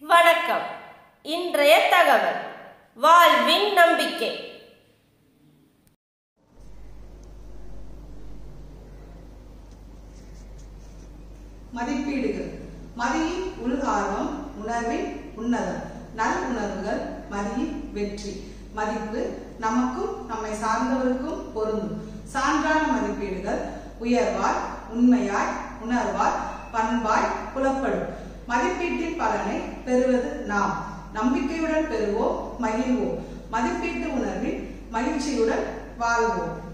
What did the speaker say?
வணக்கம் இன்றைய தகவல் வாழ்வின் நம்பிக்கை மதிப்பீடுகள் மதியின் உள் ஆர்வம் உணர்வின் உன்னதம் நல் உணர்வுகள் மதியின் வெற்றி மதிப்பு நமக்கும் நம்மை சார்ந்தவருக்கும் பொருந்தும் சான்றான மதிப்பீடுகள் உயர்வாய் உண்மையாய் உணர்வாய் பண்பாய் புலப்படும் மதிப்பீட்டின் பலனை பெறுவது நாம் நம்பிக்கையுடன் பெறுவோம் மகிழ்வோம் மதிப்பீட்டு உணர்வில் மகிழ்ச்சியுடன் வாழ்வோம்